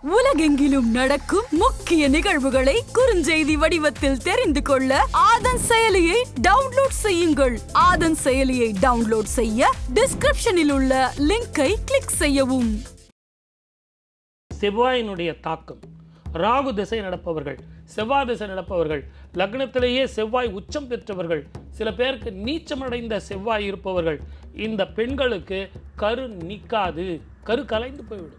உலகெங்கிலும் நடக்கும் முக்கிய நிகழ்வுகளை குறுஞ்செய்தி வடிவத்தில் தெரிந்து கொள்ள ஆதன் செயலியை டவுன்லோட் செய்யுங்கள் ஆதன் செயலியை டவுன்லோட் செய்ய டிஸ்கிரிப்ஷனில் உள்ள லிங்கை கிளிக் செய்யவும் செவ்வாயினுடைய தாக்கம் ராகு திசை நடப்பவர்கள் செவ்வாய் திசை நடப்பவர்கள் லக்னத்திலேயே செவ்வாய் உச்சம் பெற்றவர்கள் சில பேருக்கு நீச்சமடைந்த செவ்வாய் இருப்பவர்கள் இந்த பெண்களுக்கு கரு நிற்காது கரு கலைந்து போய்விடும்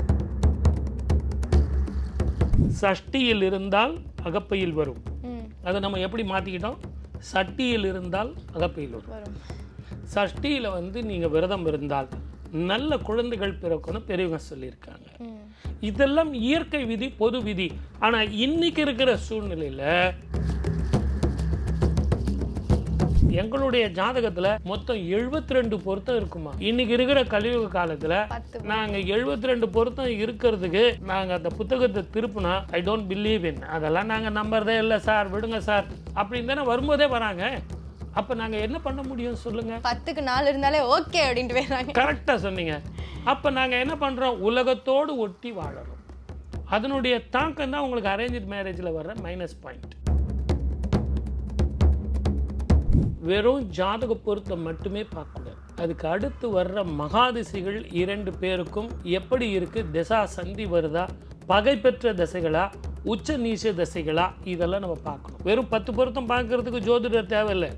சஷ்டியில் இருந்தால் அகப்பையில் வரும் அதை நம்ம எப்படி மாற்றிக்கிட்டோம் சட்டியில் இருந்தால் அகப்பையில் வரும் சஷ்டியில் வந்து நீங்கள் விரதம் இருந்தால் நல்ல குழந்தைகள் பிறக்கணும் பெரியவங்க சொல்லியிருக்காங்க இதெல்லாம் இயற்கை விதி பொது விதி ஆனால் இன்னைக்கு இருக்கிற சூழ்நிலையில் எங்களுடைய ஜாதகத்துல மொத்தம் 72 ரெண்டு பொருத்தம் இருக்குமா இன்னைக்கு இருக்கிற கலியுக காலத்துல நாங்க 72 ரெண்டு பொருத்தம் இருக்கிறதுக்கு நாங்க அந்த புத்தகத்தை திருப்பினா ஐ டோன்ட் பிலீவ் இன் அதெல்லாம் நாங்க நம்புறதே இல்லை சார் விடுங்க சார் அப்படின்னு தானே வரும்போதே வராங்க அப்ப நாங்க என்ன பண்ண முடியும் சொல்லுங்க பத்துக்கு நாலு இருந்தாலே ஓகே அப்படின்ட்டு போயிடுறாங்க கரெக்டா சொன்னீங்க அப்ப நாங்க என்ன பண்றோம் உலகத்தோடு ஒட்டி வாழறோம் அதனுடைய தாக்கம் தான் உங்களுக்கு அரேஞ்ச் மேரேஜில் வர்ற மைனஸ் பாயிண்ட் வெறும் ஜாதக பொருத்தம் மட்டுமே பார்க்கக்கூடாது அதுக்கு அடுத்து வர்ற மகாதிசைகள் இரண்டு பேருக்கும் எப்படி இருக்கு திசா சந்தி வருதா பகை பெற்ற திசைகளா உச்ச நீச்ச திசைகளா இதெல்லாம் நம்ம பார்க்கணும் வெறும் பத்து பொருத்தம் பார்க்கறதுக்கு ஜோதிடர் தேவையில்லை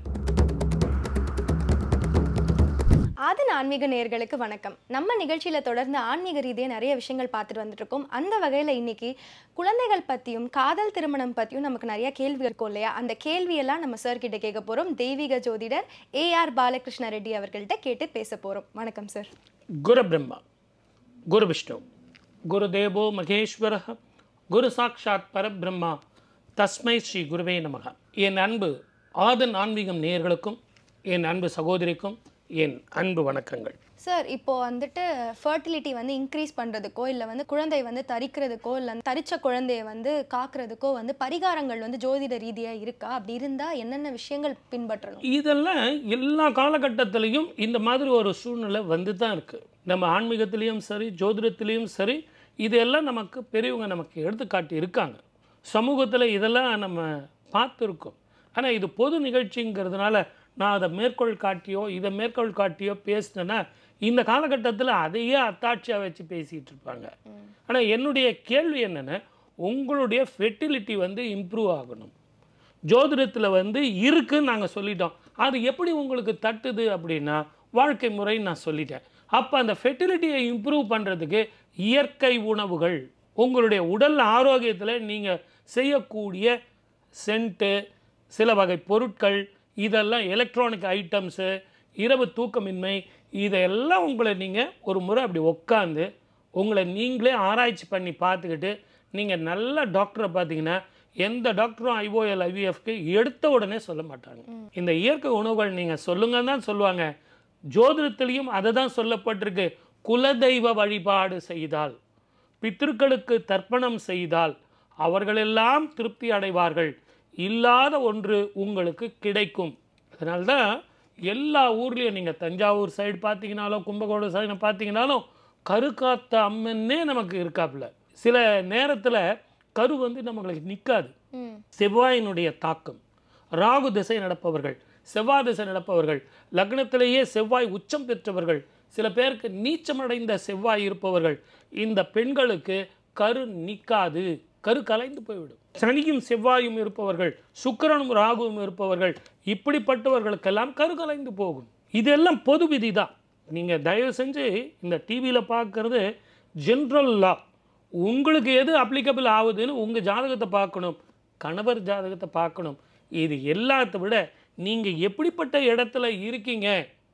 ஆதன் ஆன்மீக நேயர்களுக்கு வணக்கம் நம்ம நிகழ்ச்சியில தொடர்ந்து ஆன்மீக ரீதியாக நிறைய விஷயங்கள் பார்த்துட்டு வந்துட்டு இருக்கோம் அந்த வகையில இன்னைக்கு குழந்தைகள் பத்தியும் காதல் திருமணம் பத்தியும் நமக்கு நிறைய கேள்வி இருக்கும் இல்லையா அந்த கேள்வியெல்லாம் நம்ம சார் கிட்ட கேட்க போறோம் தெய்வீக ஜோதிடர் ஏ ஆர் பாலகிருஷ்ண ரெட்டி அவர்கள்ட்ட கேட்டு பேச போறோம் வணக்கம் சார் குரு பிரம்மா குரு விஷ்ணு குரு தேவோ மகேஸ்வர குரு சாட்சாத் பரபிரம்மா தஸ்மை ஸ்ரீ குருவே நமக என் அன்பு ஆதன் ஆன்மீகம் நேயர்களுக்கும் என் அன்பு சகோதரிக்கும் என் அன்பு வணக்கங்கள் சார் இப்போ வந்துட்டு ஃபர்டிலிட்டி வந்து இன்க்ரீஸ் பண்ணுறதுக்கோ இல்லை வந்து குழந்தை வந்து தரிக்கிறதுக்கோ இல்லை தரிச்ச குழந்தைய வந்து காக்கிறதுக்கோ வந்து பரிகாரங்கள் வந்து ஜோதிட ரீதியாக இருக்கா அப்படி இருந்தால் என்னென்ன விஷயங்கள் பின்பற்றணும் இதெல்லாம் எல்லா காலகட்டத்திலையும் இந்த மாதிரி ஒரு சூழ்நிலை வந்து தான் இருக்குது நம்ம ஆன்மீகத்திலையும் சரி ஜோதிடத்திலையும் சரி இதெல்லாம் நமக்கு பெரியவங்க நமக்கு எடுத்துக்காட்டி இருக்காங்க சமூகத்தில் இதெல்லாம் நம்ம பார்த்துருக்கோம் ஆனால் இது பொது நிகழ்ச்சிங்கிறதுனால நான் அதை மேற்கோள் காட்டியோ இதை மேற்கோள் காட்டியோ பேசினேன்னா இந்த காலகட்டத்தில் அதையே அத்தாட்சியாக வச்சு பேசிகிட்டு இருப்பாங்க ஆனால் என்னுடைய கேள்வி என்னென்னா உங்களுடைய ஃபெர்டிலிட்டி வந்து இம்ப்ரூவ் ஆகணும் ஜோதிடத்தில் வந்து இருக்குன்னு நாங்கள் சொல்லிட்டோம் அது எப்படி உங்களுக்கு தட்டுது அப்படின்னா வாழ்க்கை முறை நான் சொல்லிட்டேன் அப்போ அந்த ஃபெர்டிலிட்டியை இம்ப்ரூவ் பண்ணுறதுக்கு இயற்கை உணவுகள் உங்களுடைய உடல் ஆரோக்கியத்தில் நீங்கள் செய்யக்கூடிய சென்ட்டு சில வகை பொருட்கள் இதெல்லாம் எலக்ட்ரானிக் ஐட்டம்ஸு இரவு தூக்கமின்மை இதெல்லாம் உங்களை நீங்கள் ஒரு முறை அப்படி உட்காந்து உங்களை நீங்களே ஆராய்ச்சி பண்ணி பார்த்துக்கிட்டு நீங்கள் நல்ல டாக்டரை பார்த்தீங்கன்னா எந்த டாக்டரும் ஐஓஎல் ஐவிஎஃப்க்கு எடுத்த உடனே சொல்ல மாட்டாங்க இந்த இயற்கை உணவுகள் நீங்கள் சொல்லுங்கன்னு தான் சொல்லுவாங்க ஜோதிடத்திலையும் அதை தான் சொல்லப்பட்டிருக்கு குலதெய்வ வழிபாடு செய்தால் பித்திருக்களுக்கு தர்ப்பணம் செய்தால் அவர்களெல்லாம் திருப்தி அடைவார்கள் இல்லாத ஒன்று உங்களுக்கு கிடைக்கும் அதனால்தான் எல்லா ஊர்லேயும் நீங்கள் தஞ்சாவூர் சைடு பார்த்தீங்கனாலும் கும்பகோணம் சைடு பார்த்தீங்கனாலும் கருக்காத்த அம்மன்னே நமக்கு இருக்காப்புல சில நேரத்தில் கரு வந்து நம்மளுக்கு நிற்காது செவ்வாயினுடைய தாக்கம் ராகு திசை நடப்பவர்கள் செவ்வாய் திசை நடப்பவர்கள் லக்னத்திலேயே செவ்வாய் உச்சம் பெற்றவர்கள் சில பேருக்கு நீச்சமடைந்த செவ்வாய் இருப்பவர்கள் இந்த பெண்களுக்கு கரு நிற்காது கரு கலைந்து போய்விடும் சனியும் செவ்வாயும் இருப்பவர்கள் சுக்கிரனும் ராகுவும் இருப்பவர்கள் இப்படிப்பட்டவர்களுக்கெல்லாம் கரு கலைந்து போகும் இதெல்லாம் பொது விதி தான் நீங்கள் தயவு செஞ்சு இந்த டிவியில் பார்க்கறது ஜென்ரல் லா உங்களுக்கு எது அப்ளிகபிள் ஆகுதுன்னு உங்கள் ஜாதகத்தை பார்க்கணும் கணவர் ஜாதகத்தை பார்க்கணும் இது எல்லாத்த விட நீங்கள் எப்படிப்பட்ட இடத்துல இருக்கீங்க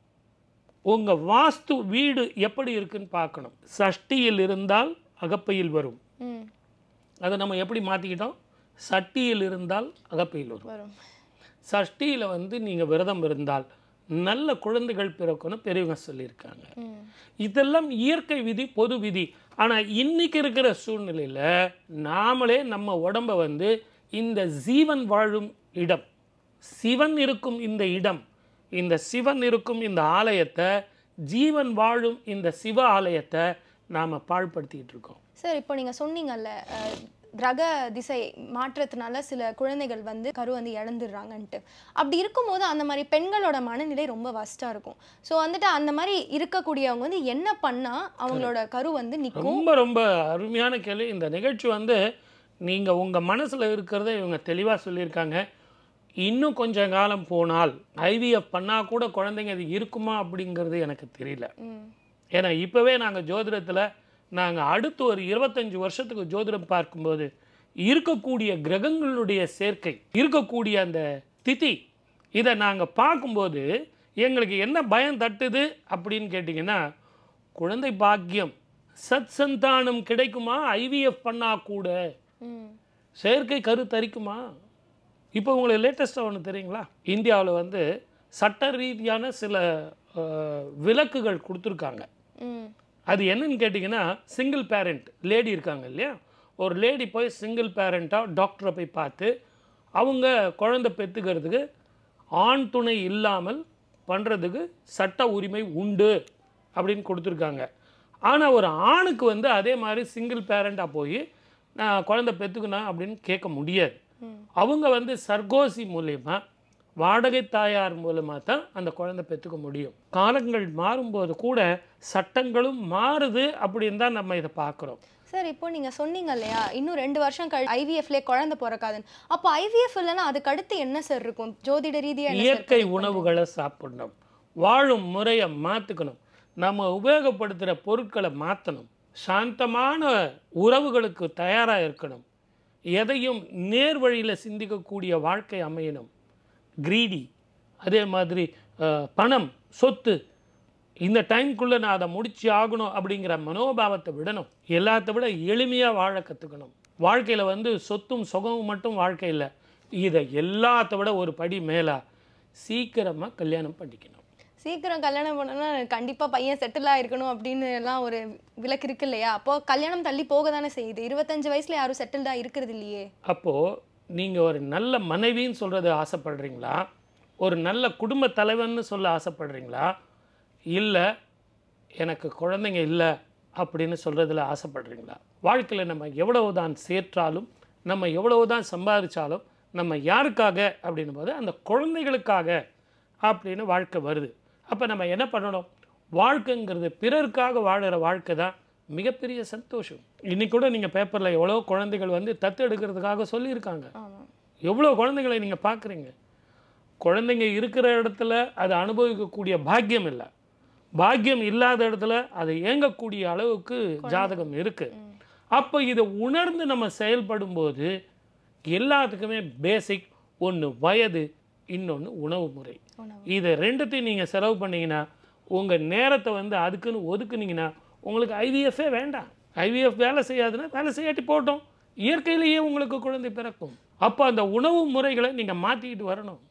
உங்கள் வாஸ்து வீடு எப்படி இருக்குன்னு பார்க்கணும் சஷ்டியில் இருந்தால் அகப்பையில் வரும் ம் அதை நம்ம எப்படி மாற்றிக்கிட்டோம் சட்டியில் இருந்தால் அகப்பையில் வரும் வரும் சஷ்டியில் வந்து நீங்கள் விரதம் இருந்தால் நல்ல குழந்தைகள் பிறக்கணும் பெரியவங்க சொல்லியிருக்காங்க ம் இதெல்லாம் இயற்கை விதி பொது விதி ஆனால் இன்னைக்கு இருக்கிற சூழ்நிலையில் நாமளே நம்ம உடம்ப வந்து இந்த ஜீவன் வாழும் இடம் சிவன் இருக்கும் இந்த இடம் இந்த சிவன் இருக்கும் இந்த ஆலயத்தை ஜீவன் வாழும் இந்த சிவ ஆலயத்தை நாம் பாழ்படுத்திட்டு இருக்கோம் சார் இப்போ நீங்க சொன்னீங்கல்ல அஹ், கிரக திசை மாற்றத்தினால சில குழந்தைகள் வந்து கரு வந்து இழந்துடுறாங்கன்ட்டு அப்படி இருக்கும்போது அந்த மாதிரி பெண்களோட மனநிலை ரொம்ப வஸ்ட்டாக இருக்கும் ஸோ வந்துட்டு அந்த மாதிரி இருக்கக்கூடியவங்க வந்து என்ன பண்ணா அவங்களோட கரு வந்து நிற்கும் ரொம்ப ரொம்ப அருமையான கேள்வி இந்த நிகழ்ச்சி வந்து நீங்கள் உங்கள் மனசில் இருக்கிறத இவங்க தெளிவாக சொல்லியிருக்காங்க இன்னும் கொஞ்சம் காலம் போனால் ஐவிஎஃப் பண்ணால் கூட குழந்தைங்க அது இருக்குமா அப்படிங்கிறது எனக்கு தெரியல ம் ஏன்னா இப்போவே நாங்கள் ஜோதிடத்தில் நாங்கள் அடுத்து ஒரு இருபத்தஞ்சு வருஷத்துக்கு ஜோதிடம் பார்க்கும்போது இருக்கக்கூடிய கிரகங்களுடைய சேர்க்கை இருக்கக்கூடிய அந்த திதி இதை நாங்கள் பார்க்கும்போது எங்களுக்கு என்ன பயம் தட்டுது அப்படின்னு கேட்டிங்கன்னா குழந்தை பாக்கியம் சத் சந்தானம் கிடைக்குமா ஐவிஎஃப் பண்ணா கூட ம் செயற்கை கரு தரிக்குமா இப்போ உங்களுக்கு லேட்டஸ்ட்டாக ஒன்று தெரியுங்களா இந்தியாவில் வந்து சட்ட ரீதியான சில அஹ், விலக்குகள் கொடுத்துருக்காங்க ம் அது என்னன்னு கேட்டிங்கன்னா சிங்கிள் பேரண்ட் லேடி இருக்காங்க இல்லையா ஒரு லேடி போய் சிங்கிள் பேரண்ட்டாக டாக்டரை போய் பார்த்து அவங்க குழந்தை பெற்றுக்கிறதுக்கு ஆண் துணை இல்லாமல் பண்ணுறதுக்கு சட்ட உரிமை உண்டு அப்படின்னு கொடுத்துருக்காங்க ஆனால் ஒரு ஆணுக்கு வந்து அதே மாதிரி சிங்கிள் பேரண்ட்டாக போய் நான் குழந்தை பெற்றுக்கணும் அப்படின்னு கேட்க முடியாது ம் அவங்க வந்து சர்கோசி மூலயமா வாடகை தாயார் மூலமாக தான் அந்த குழந்தை பெற்றுக்க முடியும் காலங்கள் மாறும்போது கூட சட்டங்களும் மாறுது அப்படின்னு தான் நம்ம இதை பார்க்குறோம் சார் இப்போ நீங்க சொன்னீங்க இல்லையா இன்னும் ரெண்டு வருஷம் கழி ஐவிஎஃப்ல குழந்தை பிறக்காதுன்னு அப்போ ஐவிஎஃப் இல்லைன்னா அதுக்கு அடுத்து என்ன சார் இருக்கும் ஜோதிட ரீதியா என்ன sir இயற்கை predict உணவுகளை சாப்பிடணும் வாழும் முறையை மாற்றிக்கணும் நம்ம உபயோகப்படுத்துகிற பொருட்களை மாற்றணும் சாந்தமான உறவுகளுக்கு தயாராக இருக்கணும் எதையும் நேர் வழியில் சிந்திக்கக்கூடிய வாழ்க்கை அமையணும் கிரீடி அதே மாதிரி அஹ், பணம் சொத்து இந்த டைம்குள்ளே நான் அதை முடிச்சு ஆகணும் அப்படிங்கிற மனோபாவத்தை விடணும் எல்லாத்த விட எளிமையாக வாழ கற்றுக்கணும் வாழ்க்கையில் வந்து சொத்தும் சுகமும் மட்டும் வாழ்க்கை இல்லை இதை எல்லாத்த விட ஒரு படி மேலே சீக்கிரமாக கல்யாணம் பண்ணிக்கணும் சீக்கிரம் கல்யாணம் பண்ணனா கண்டிப்பா பையன் செட்டில் ஆயிருக்கணும் அப்படின்னு எல்லாம் ஒரு விலக்கு இருக்கு இல்லையா அப்போ கல்யாணம் தள்ளி போக தானே செய்யுது இருபத்தஞ்சு வயசுல யாரும் செட்டில்டா இருக்கிறது இல்லையே அப்போது நீங்கள் ஒரு நல்ல மனைவின்னு சொல்கிறது ஆசைப்படுறீங்களா ஒரு நல்ல குடும்ப தலைவன்னு சொல்ல ஆசைப்படுறீங்களா இல்லை எனக்கு குழந்தைங்க இல்லை அப்படின்னு சொல்கிறதுல ஆசைப்படுறீங்களா வாழ்க்கையில் நம்ம எவ்வளவு தான் சேர்த்தாலும் நம்ம எவ்வளவு தான் சம்பாதிச்சாலும் நம்ம யாருக்காக அப்படின்னும் போது அந்த குழந்தைகளுக்காக அப்படின்னு வாழ்க்கை வருது அப்போ நம்ம என்ன பண்ணணும் வாழ்க்கைங்கிறது பிறருக்காக வாழுற வாழ்க்கை தான் மிகப்பெரிய சந்தோஷம் இன்னைக்கு கூட நீங்கள் பேப்பரில் எவ்வளோ குழந்தைகள் வந்து தத்து எடுக்கிறதுக்காக சொல்லியிருக்காங்க ஆமா எவ்வளோ குழந்தைகளை நீங்கள் பார்க்குறீங்க குழந்தைங்க இருக்கிற இடத்துல அதை அனுபவிக்கக்கூடிய பாக்கியம் இல்லை பாக்கியம் இல்லாத இடத்துல அதை இயங்கக்கூடிய அளவுக்கு ஜாதகம் இருக்குது அப்போ இதை உணர்ந்து நம்ம செயல்படும் போது எல்லாத்துக்குமே பேசிக் ஒன்று வயது இன்னொன்று உணவு முறை உணவு. இதை ரெண்டுத்தையும் நீங்கள் செலவு பண்ணீங்கன்னா உங்கள் நேரத்தை வந்து அதுக்குன்னு ஒதுக்குனீங்கன்னா உங்களுக்கு ஐவிஎஃப்பே வேண்டாம் ஐவிஎஃப் வேலை செய்யாதுன்னா வேலை செய்யாட்டி போட்டோம் இயற்கையிலேயே உங்களுக்கு குழந்தை பிறக்கும் அப்போ அந்த உணவு முறைகளை நீங்கள் மாற்றிக்கிட்டு வரணும்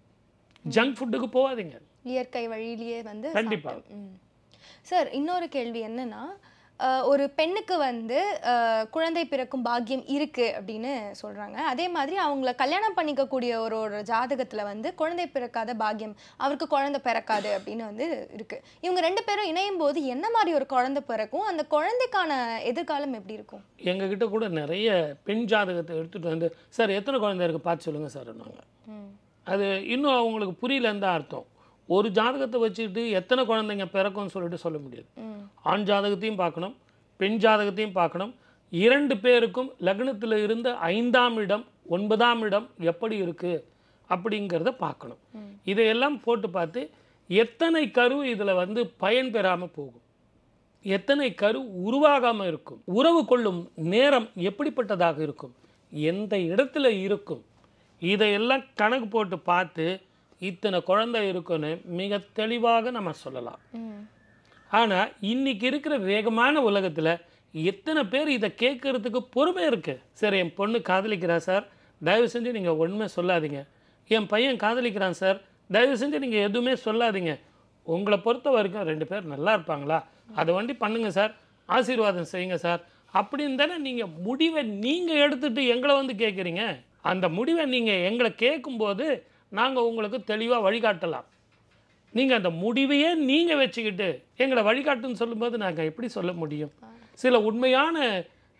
ஜங்க் ஃபுட்டுக்கு போகாதீங்க இயற்கை வழியிலேயே வந்து கண்டிப்பா. சாப்பிட்டு- ம். சார் இன்னொரு கேள்வி என்னன்னா அஹ், ஒரு பெண்ணுக்கு வந்து அஹ், குழந்தை பிறக்கும் பாக்கியம் இருக்கு அப்படின்னு சொல்றாங்க அதே மாதிரி அவங்கள கல்யாணம் பண்ணிக்கக்கூடிய ஒரு ஒரு ஜாதகத்துல வந்து குழந்தை பிறக்காத பாக்கியம் அவருக்கு குழந்தை பிறக்காது அப்படின்னு வந்து இருக்கு இவங்க ரெண்டு பேரும் இணையும் போது என்ன மாதிரி ஒரு குழந்தை பிறக்கும் அந்த குழந்தைக்கான எதிர்காலம் எப்படி இருக்கும் எங்ககிட்ட கூட நிறைய பெண் ஜாதகத்தை எடுத்துகிட்டு வந்து சார் எத்தனை குழந்தை இருக்குது பார்த்து சொல்லுங்கள் சார் நாங்கள் ம். அது இன்னும் அவங்களுக்கு புரியலன்னு தான் அர்த்தம் ஒரு ஜாதகத்தை வச்சுக்கிட்டு எத்தனை குழந்தைங்க பிறக்கும்னு சொல்லிட்டு சொல்ல முடியாது ம். ஆண் ஜாதகத்தையும் பார்க்கணும் பெண் ஜாதகத்தையும் பார்க்கணும் இரண்டு பேருக்கும் லக்னத்தில் இருந்த ஐந்தாம் இடம் ஒன்பதாம் இடம் எப்படி இருக்குது அப்படிங்கிறத பார்க்கணும் இதையெல்லாம் போட்டு பார்த்து எத்தனை கரு இதில் வந்து பயன் பெறாமல் போகும் எத்தனை கரு உருவாகாமல் இருக்கும் உறவு கொள்ளும் நேரம் எப்படிப்பட்டதாக இருக்கும் எந்த இடத்துல இருக்கும் இதையெல்லாம் கணக்கு போட்டு பார்த்து இத்தனை குழந்தை இருக்குன்னு மிக தெளிவாக நம்ம சொல்லலாம் ம். ஆனால் இன்னைக்கு இருக்கிற வேகமான உலகத்தில் எத்தனை பேர் இதை கேட்கறதுக்கு பொறுமை இருக்குது சரி என் பொண்ணு காதலிக்கிறா சார் தயவு செஞ்சு நீங்கள் உண்மை சொல்லாதீங்க என் பையன் காதலிக்கிறான் சார் தயவு செஞ்சு நீங்கள் எதுவுமே சொல்லாதீங்க உங்களை பொறுத்த வரைக்கும் ரெண்டு பேர் நல்லா இருப்பாங்களா அதை வண்டி பண்ணுங்க சார் ஆசீர்வாதம் செய்யுங்க சார் அப்படின்னு தானே நீங்கள் முடிவை நீங்கள் எடுத்துட்டு எங்களை வந்து கேட்குறீங்க அந்த முடிவை நீங்கள் எங்களை கேட்கும்போது நாங்கள் உங்களுக்கு தெளிவாக வழிகாட்டலாம் நீங்கள் அந்த முடிவையே நீங்கள் வச்சுக்கிட்டு எங்களை வழிகாட்டுன்னு சொல்லும்போது நாங்கள் எப்படி சொல்ல முடியும் சில உண்மையான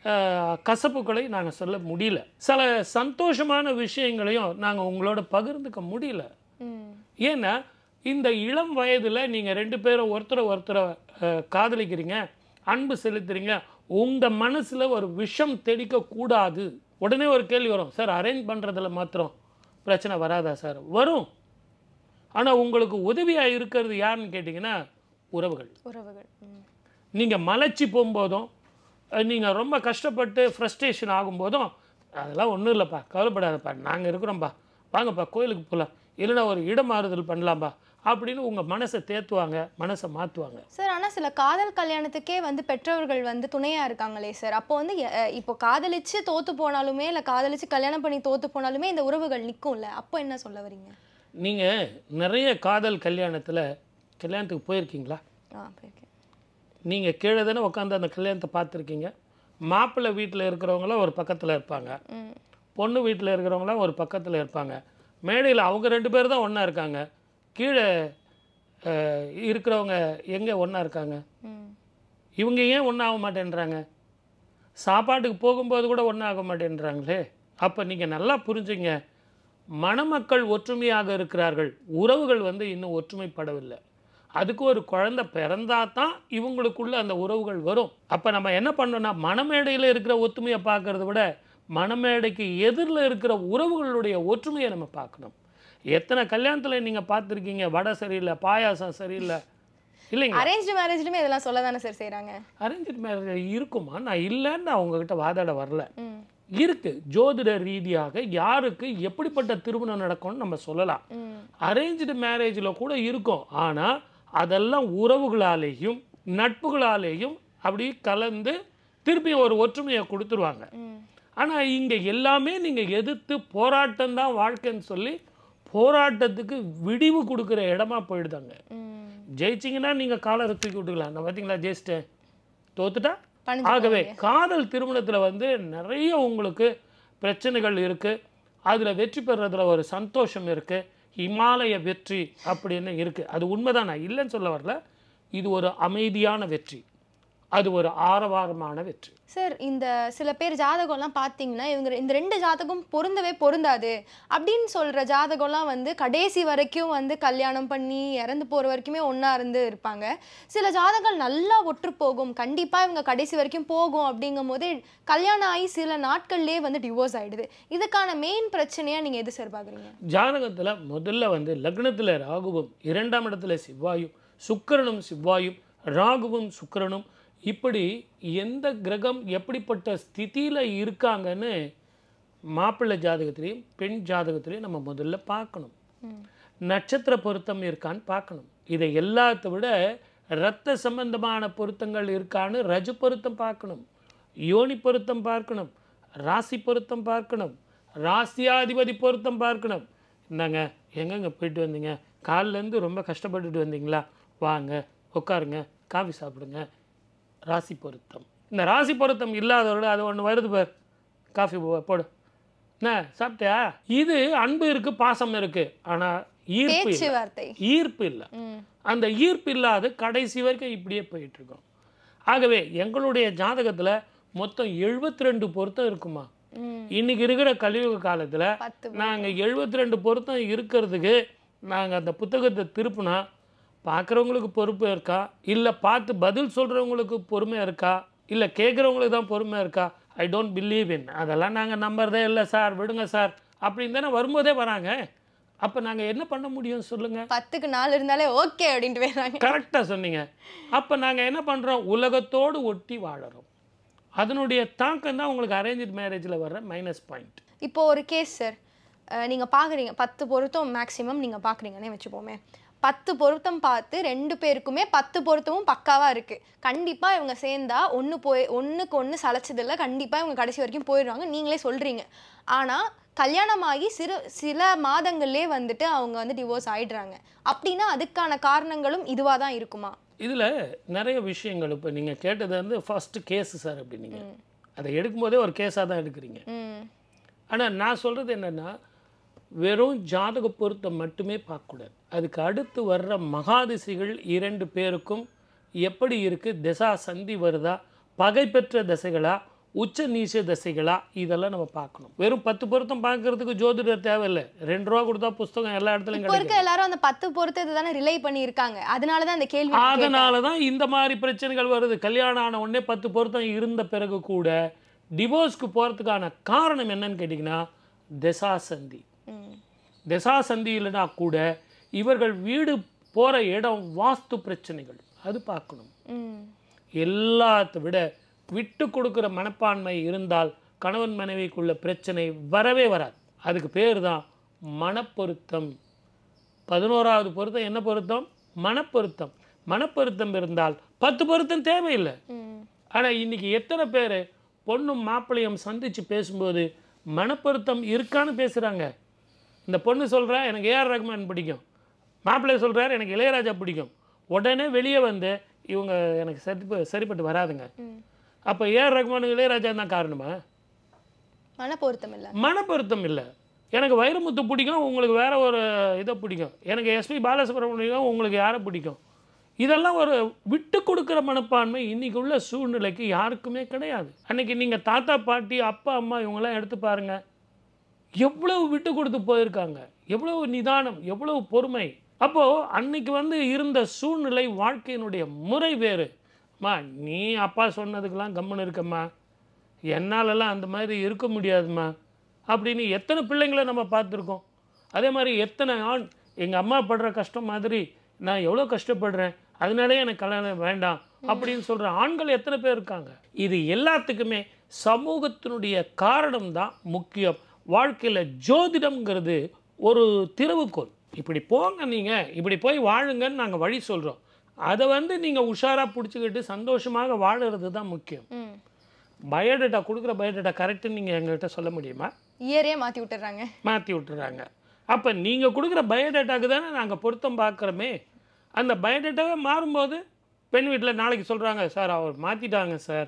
அஹ், கசப்புகளை நாங்கள் சொல்ல முடியல சில சந்தோஷமான விஷயங்களையும் நாங்கள் உங்களோட பகிர்ந்துக்க முடியல ம் ஏன்னா இந்த இளம் வயதில் நீங்கள் ரெண்டு பேரும் ஒருத்தரை ஒருத்தரை அஹ், காதலிக்கிறீங்க அன்பு செலுத்துறீங்க உங்கள் மனசில் ஒரு விஷம் தெளிக்க கூடாது உடனே ஒரு கேள்வி வரும் சார் அரேஞ்ச் பண்ணுறதுல மாத்திரம் பிரச்சனை வராதா சார் வரும் ஆனால் உங்களுக்கு உதவியாக இருக்கிறது யாருன்னு கேட்டிங்கன்னா உறவுகள் உறவுகள் ம் நீங்கள் மலைச்சி போகும்போதும் நீங்கள் ரொம்ப கஷ்டப்பட்டு ஃப்ரஸ்ட்ரேஷன் ஆகும்போதும் அதெல்லாம் ஒன்றும் இல்லைப்பா கவலைப்படாதப்பா நாங்கள் இருக்கிறோம்ப்பா வாங்கப்பா கோயிலுக்கு போகலாம் இல்லைன்னா ஒரு இடம் மாறுதல் பண்ணலாம்ப்பா அப்படின்னு உங்கள் மனசை தேத்துவாங்க மனசை மாற்றுவாங்க சார் ஆனா சில காதல் கல்யாணத்துக்கே வந்து பெற்றோர்கள் வந்து துணையா இருக்காங்களே சார் அப்போ வந்து எ- அஹ் இப்போ காதலிச்சு தோத்து போனாலுமே இல்ல காதலிச்சு கல்யாணம் பண்ணி தோத்து போனாலுமே இந்த உறவுகள் நிக்கும்ல அப்போ என்ன சொல்ல வரீங்க நீங்கள் நிறைய காதல் கல்யாணத்தில் கல்யாணத்துக்கு போயிருக்கீங்களா ஆ போயிருக்கேன் நீங்கள் கீழே தானே உட்காந்து அந்த கல்யாணத்தை பார்த்துருக்கீங்க மாப்பிள்ளை வீட்டில் இருக்கிறவங்களாம் ஒரு பக்கத்தில் இருப்பாங்க ம் பொண்ணு வீட்டில் இருக்கிறவங்களாம் ஒரு பக்கத்தில் இருப்பாங்க மேடையில் அவங்க ரெண்டு பேர் தான் ஒன்றா இருக்காங்க கீழே அஹ், இருக்கிறவங்க எங்கே ஒன்றா இருக்காங்க ம் இவங்க ஏன் ஒன்றா ஆக மாட்டேன்றாங்க சாப்பாட்டுக்கு போகும்போது கூட ஒன்றா ஆக மாட்டேன்றாங்களே அப்போ நீங்கள் நல்லா புரிஞ்சுங்க மணமக்கள் ஒற்றுமையாக இருக்கிறார்கள் உறவுகள் வந்து இன்னும் ஒற்றுமைப்படவில்லை அதுக்கு ஒரு குழந்தை பிறந்தா தான் இவங்களுக்குள்ள அந்த உறவுகள் வரும் அப்போ நம்ம என்ன பண்ணோம்னா மணமேடையில் இருக்கிற ஒற்றுமையை பார்க்கறத விட மணமேடைக்கு எதிரில் இருக்கிற உறவுகளுடைய ஒற்றுமையை நம்ம பார்க்கணும் எத்தனை கல்யாணத்தில் நீங்கள் பார்த்துருக்கீங்க வடை சரியில்லை பாயாசம் சரியில்லை இல்லைங்க அரேஞ்ச் மேரேஜ்லயுமே இதெல்லாம் சொல்ல தானே சார் செய்றாங்க அரேஞ்ச் மேரேஜ் இருக்குமா நான் இல்லைன்னு நான் உங்ககிட்ட வாதாட வரல ம் இருக்கு ஜோதிட ரீதியாக யாருக்கு எப்படிப்பட்ட திருமணம் நடக்கும்னு நம்ம சொல்லலாம் ம் அரேஞ்சு மேரேஜில் கூட இருக்கும் ஆனால் அதெல்லாம் உறவுகளாலேயும் நட்புகளாலேயும் அப்படி கலந்து திருப்பி ஒரு ஒற்றுமையை கொடுத்துருவாங்க ம் ஆனால் இங்கே எல்லாமே நீங்கள் எதிர்த்து போராட்டம் தான் வாழ்க்கைன்னு சொல்லி போராட்டத்துக்கு விடிவு கொடுக்குற இடமா போயிடுதாங்க ம் ஜெயிச்சிங்கன்னா நீங்கள் காலரை தூக்கி விட்டுக்கலாம் நான் பார்த்தீங்களா ஜெயிச்சிட்டேன் தோத்துட்டா பணிஞ்சு ஆகவே காதல் திருமணத்தில் வந்து நிறைய உங்களுக்கு பிரச்சனைகள் இருக்குது அதில் வெற்றி பெறுறதுல ஒரு சந்தோஷம் இருக்குது இமாலய வெற்றி அப்படின்னு இருக்குது அது உண்மைதான் நான் இல்லைன்னு சொல்ல வரல இது ஒரு அமைதியான வெற்றி அது ஒரு ஆரவாரமான வெற்றி சார் இந்த சில பேர் ஜாதகம்லாம் பார்த்தீங்கன்னா இவங்க இந்த ரெண்டு ஜாதகம் பொருந்தவே பொருந்தாது அப்படின்னு சொல்ற ஜாதகம்லாம் வந்து கடைசி வரைக்கும் வந்து கல்யாணம் பண்ணி இறந்து போற வரைக்குமே ஒண்ணா இருந்து இருப்பாங்க சில ஜாதகங்கள் நல்லா ஒற்று போகும் கண்டிப்பா இவங்க கடைசி வரைக்கும் போகும் அப்படிங்கும் போதே கல்யாணம் ஆகி சில நாட்கள்லயே வந்து டிவோர்ஸ் ஆயிடுது இதுக்கான மெயின் பிரச்சனையா நீங்க எது சார் பாக்குறீங்க ஜாதகத்தில் முதல்ல வந்து லக்னத்தில் ராகுவும் இரண்டாம் இடத்துல செவ்வாயும் சுக்கிரனும் செவ்வாயும் ராகுவும் சுக்கிரனும் இப்படி எந்த கிரகம் எப்படிப்பட்ட ஸ்திதியில் இருக்காங்கன்னு மாப்பிள்ளை ஜாதகத்திலையும் பெண் ஜாதகத்திலையும் நம்ம முதல்ல பார்க்கணும் நட்சத்திர பொருத்தம் இருக்கான்னு பார்க்கணும் இதை எல்லாத்த விட இரத்த சம்பந்தமான பொருத்தங்கள் இருக்கான்னு ரஜு பொருத்தம் பார்க்கணும் யோனி பொருத்தம் பார்க்கணும் ராசி பொருத்தம் பார்க்கணும் ராசியாதிபதி பொருத்தம் பார்க்கணும் இந்தாங்க எங்கெங்க போயிட்டு வந்தீங்க காலிலேருந்து ரொம்ப கஷ்டப்பட்டுட்டு வந்தீங்களா வாங்க உட்காருங்க காஃபி சாப்பிடுங்க ராசி பொருத்தம் இந்த ராசி பொருத்தம் இல்லாதவர்கள் அது ஒன்று வருது பார் காஃபி போ- போடு என்ன சாப்பிட்டியா இது அன்பு இருக்கு பாசம் இருக்கு ஆனா ஈர்ப்பு இல்லை. பேச்சுவார்த்தை ஈர்ப்பு இல்லை ம் அந்த ஈர்ப்பு இல்லாத கடைசி வரைக்கும் இப்படியே போயிட்டு இருக்கோம் ஆகவே எங்களுடைய ஜாதகத்துல மொத்தம் 72 ரெண்டு பொருத்தம் இருக்குமா ம் இன்னைக்கு இருக்கிற கலியுக காலத்துல பத்து நாங்க 72 ரெண்டு பொருத்தம் இருக்கிறதுக்கு நாங்க அந்த புத்தகத்தை திருப்புனா பார்க்குறவங்களுக்கு பொறுப்பு இருக்கா இல்லை பார்த்து பதில் சொல்றவங்களுக்கு பொறுமை இருக்கா இல்லை கேட்குறவங்களுக்கு தான் பொறுமை இருக்கா ஐ டோன்ட் பிலீவ் இன் அதெல்லாம் நாங்கள் நம்புறதே இல்லை சார் விடுங்க சார் அப்படின்னு தானே வரும்போதே வராங்க அப்போ நாங்கள் என்ன பண்ண முடியும் சொல்லுங்கள் பத்துக்கு நாலு இருந்தாலே ஓகே அப்படின்ட்டு போயிடுறாங்க கரெக்டாக சொன்னீங்க அப்போ நாங்கள் என்ன பண்ணுறோம் உலகத்தோடு ஒட்டி வாழறோம் அதனுடைய தாக்கம் தான் உங்களுக்கு அரேஞ்ச் மேரேஜில் வர்ற மைனஸ் பாயிண்ட் இப்போ ஒரு கேஸ் சார் நீங்கள் பார்க்குறீங்க பத்து பொருத்தம் மேக்ஸிமம் நீங்கள் பார்க்குறீங்கன்னே வச்சுப்போமே பத்து பொருத்தம் பார்த்து ரெண்டு பேருக்குமே பத்து பொருத்தமும் பக்காவாக இருக்குது கண்டிப்பாக இவங்க சேர்ந்தா ஒன்று போய் ஒன்றுக்கு ஒன்று சளைச்சதில்ல கண்டிப்பாக இவங்க கடைசி வரைக்கும் போயிடுவாங்க நீங்களே சொல்கிறீங்க ஆனால் கல்யாணமாகி சிறு சில மாதங்கள்லேயே வந்துட்டு அவங்க வந்து டிவோர்ஸ் ஆயிடுறாங்க அப்படின்னா அதுக்கான காரணங்களும் இதுவாக தான் இருக்குமா இதில் நிறைய விஷயங்கள் இப்போ நீங்கள் கேட்டது வந்து ஃபஸ்ட்டு கேஸு சார் அப்படின்னீங்க அதை எடுக்கும்போதே ஒரு கேஸாக தான் எடுக்கிறீங்க ம் ஆனால் நான் சொல்கிறது என்னென்னா வெறும் ஜாதக பொருத்தம் மட்டுமே பார்க்கக்கூடாது அதுக்கு அடுத்து வர்ற மகாதிசைகள் இரண்டு பேருக்கும் எப்படி இருக்குது திசா சந்தி வருதா பகை பெற்ற திசைகளா உச்ச நீச்ச தசைகளா இதெல்லாம் நம்ம பார்க்கணும் வெறும் பத்து பொருத்தம் பார்க்கறதுக்கு ஜோதிடர் தேவையில்லை ரெண்டு ரூபா கொடுத்தா புஸ்தகம் எல்லா இடத்துலையும் இப்போ கிடைக்கும் இருக்க எல்லாரும் அந்த பத்து பொறுத்தது தானே ரிலை பண்ணி இருக்காங்க அதனால தான் அந்த கேள்வி நான் கேட்டேன். அதனால தான் இந்த மாதிரி பிரச்சனைகள் வருது கல்யாணம் ஆன உடனே பத்து பொருத்தம் இருந்த பிறகு கூட டிவோர்ஸ்க்கு போகிறதுக்கான காரணம் என்னன்னு கேட்டிங்கன்னா திசாசந்தி ம். திசாசந்தி இல்லைனா கூட இவர்கள் வீடு போகிற இடம் வாஸ்து பிரச்சனைகள் அது பார்க்கணும் ம். எல்லாத்த விட விட்டு கொடுக்குற மனப்பான்மை இருந்தால் கணவன் மனைவிக்குள்ள பிரச்சனை வரவே வராது அதுக்கு பேர் தான் மனப்பொருத்தம் பதினோராவது பொருத்தம் என்ன பொருத்தம் மனப்பொருத்தம் மனப்பொருத்தம் இருந்தால் பத்து பொருத்தம் தேவையில்லை ம். ஆனால் இன்னைக்கு எத்தனை பேர் பொண்ணும் மாப்பிள்ளையும் சந்தித்து பேசும்போது மனப்பொருத்தம் இருக்கான்னு பேசுகிறாங்க இந்த பொண்ணு சொல்கிறா எனக்கு ஏஆர் ரஹ்மான் பிடிக்கும் மாப்பிள்ளை சொல்கிறார் எனக்கு இளையராஜா பிடிக்கும் உடனே வெளியே வந்து இவங்க எனக்கு சரி சரிப்பட்டு வராதுங்க ம். அப்போ ஏஆர் ரஹ்மான் இளையராஜா தான் காரணமா மன பொருத்தம் இல்ல மனப்பொருத்தம் இல்லை எனக்கு வைரமுத்து பிடிக்கும் உங்களுக்கு வேற ஒரு இதை பிடிக்கும் எனக்கு எஸ்பி பாலசுப்ரமணியம் உங்களுக்கு யாரை பிடிக்கும் இதெல்லாம் ஒரு விட்டு கொடுக்குற மனப்பான்மை இன்னைக்கு உள்ள சூழ்நிலைக்கு யாருக்குமே கிடையாது அன்னைக்கு நீங்கள் தாத்தா பாட்டி அப்பா அம்மா இவங்கெல்லாம் எடுத்து பாருங்க எவ்வளவு விட்டு கொடுத்து போயிருக்காங்க எவ்வளவு நிதானம் எவ்வளவு பொறுமை அப்போது அன்னைக்கு வந்து இருந்த சூழ்நிலை வாழ்க்கையினுடைய முறை வேறு அம்மா நீ அப்பா சொன்னதுக்கெல்லாம் கம்முன்னு இருக்கம்மா என்னாலலாம் அந்த மாதிரி இருக்க முடியாதும்மா அப்படின்னு எத்தனை பிள்ளைங்களை நம்ம பார்த்துருக்கோம் அதே மாதிரி எத்தனை ஆண் எங்கள் அம்மா படுற கஷ்டம் மாதிரி நான் எவ்வளோ கஷ்டப்படுறேன் அதனாலே எனக்கு கல்யாணம் வேண்டாம் அப்படின்னு சொல்கிற ஆண்கள் எத்தனை பேர் இருக்காங்க இது எல்லாத்துக்குமே சமூகத்தினுடைய காரணம் தான் முக்கியம் வாழ்க்கையில் ஜோதிடம்ங்கிறது ஒரு திறவுகோல் இப்படி போங்க நீங்கள் இப்படி போய் வாழுங்கன்னு நாங்கள் வழி சொல்கிறோம் அதை வந்து நீங்கள் உஷாராக பிடிச்சிக்கிட்டு சந்தோஷமாக வாழுறது தான் முக்கியம் ம். பயோடேட்டா கொடுக்குற பயோடேட்டா கரெக்டுன்னு நீங்கள் எங்கள்கிட்ட சொல்ல முடியுமா இயரே மாத்தி விட்டுறாங்க மாற்றி விட்டுறாங்க அப்போ நீங்கள் கொடுக்குற பயோடேட்டாக்கு தானே நாங்கள் பொருத்தம் பார்க்குறோமே அந்த பயோடேட்டாவே மாறும்போது பெண் வீட்டில் நாளைக்கு சொல்கிறாங்க சார் அவர் மாற்றிட்டாங்க சார்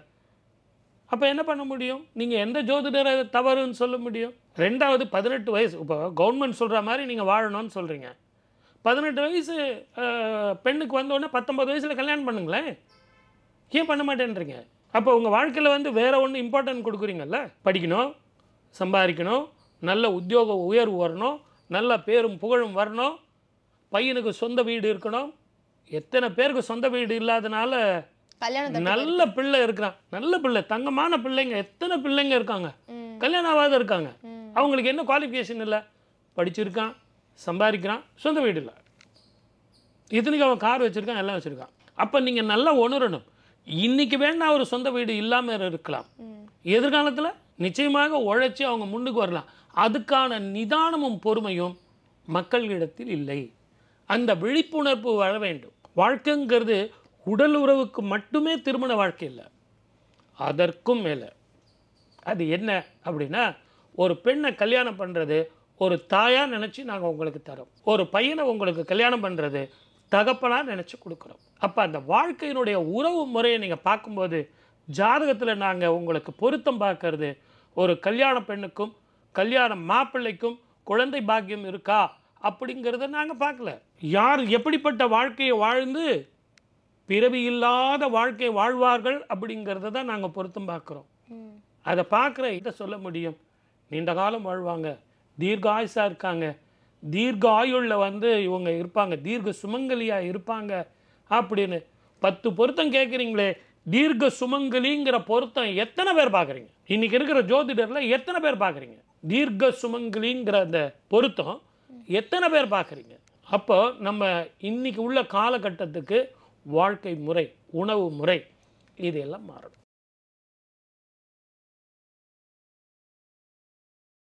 அப்போ என்ன பண்ண முடியும் நீங்கள் எந்த ஜோதிடரை தவறுன்னு சொல்ல முடியும் ரெண்டாவது பதினெட்டு வயசு இப்போ கவர்மெண்ட் சொல்கிற மாதிரி நீங்கள் வாழணும்னு சொல்கிறீங்க பதினெட்டு வயசு அஹ், பெண்ணுக்கு வந்தோடனே பத்தொம்பது வயசில் கல்யாணம் பண்ணுங்களேன் ஏன் பண்ண மாட்டேன்றீங்க அப்போ உங்கள் வாழ்க்கையில் வந்து வேற ஒன்று இம்பார்ட்டன்ட் கொடுக்குறீங்கல்ல படிக்கணும் சம்பாதிக்கணும் நல்ல உத்தியோக உயர்வு வரணும் நல்ல பேரும் புகழும் வரணும் பையனுக்கு சொந்த வீடு இருக்கணும் எத்தனை பேருக்கு சொந்த வீடு இல்லாதனால கல்யாணம் தள்ளி நல்ல பிள்ளை இருக்கிறான் நல்ல பிள்ளை தங்கமான பிள்ளைங்க எத்தனை பிள்ளைங்க இருக்காங்க ம். கல்யாணம் ஆகாத இருக்காங்க ம். அவங்களுக்கு என்ன குவாலிஃபிகேஷன் இல்லை படிச்சிருக்கான் சம்பாதிக்கிறான் சொந்த வீடு இல்லை இத்தனைக்கு அவன் கார் வச்சுருக்கான் எல்லாம் வச்சுருக்கான் அப்போ நீங்கள் நல்லா உணரணும் இன்னைக்கு வேணா ஒரு சொந்த வீடு இல்லாமல் இருக்கலாம் ம். எதிர்காலத்தில் நிச்சயமாக உழைச்சி அவங்க முன்னுக்கு வரலாம் அதுக்கான நிதானமும் பொறுமையும் மக்களிடத்தில் இல்லை அந்த விழிப்புணர்வு வர வேண்டும் வாழ்க்கைங்கிறது உடல் உறவுக்கு மட்டுமே திருமண வாழ்க்கை இல்லை அதற்கும் மேலே அது என்ன அப்படின்னா ஒரு பெண்ணை கல்யாணம் பண்ணுறது ஒரு தாயாக நினச்சி நாங்கள் உங்களுக்கு தரோம் ஒரு பையனை உங்களுக்கு கல்யாணம் பண்ணுறது தகப்பனாக நினச்சி கொடுக்குறோம் அப்போ அந்த வாழ்க்கையினுடைய உறவு முறையை நீங்கள் பார்க்கும்போது ஜாதகத்தில் நாங்கள் உங்களுக்கு பொருத்தம் பார்க்கறது ஒரு கல்யாண பெண்ணுக்கும் கல்யாண மாப்பிள்ளைக்கும் குழந்தை பாக்கியம் இருக்கா அப்படிங்கிறத நாங்கள் பார்க்கல யார் எப்படிப்பட்ட வாழ்க்கையை வாழ்ந்து பிறவி இல்லாத வாழ்க்கை வாழ்வார்கள் அப்படிங்கிறத தான் நாங்கள் பொருத்தம் பார்க்குறோம் ம். அதை பார்க்குற இதை சொல்ல முடியும் நீண்ட காலம் வாழ்வாங்க தீர்காயுசாக இருக்காங்க தீர்க்க ஆயுளில் வந்து இவங்க இருப்பாங்க தீர்க்க சுமங்கலியாக இருப்பாங்க அப்படின்னு பத்து பொருத்தம் கேட்குறீங்களே தீர்க்க சுமங்கலிங்கிற பொருத்தம் எத்தனை பேர் பார்க்குறீங்க இன்னைக்கு இருக்கிற ஜோதிடரில் எத்தனை பேர் பார்க்குறீங்க தீர்க்க சுமங்கலிங்கிற அந்த பொருத்தம் எத்தனை பேர் பார்க்குறீங்க அப்போ நம்ம இன்னைக்கு உள்ள காலகட்டத்துக்கு வாழ்க்கை முறை உணவு முறை இதெல்லாம் மாறணும்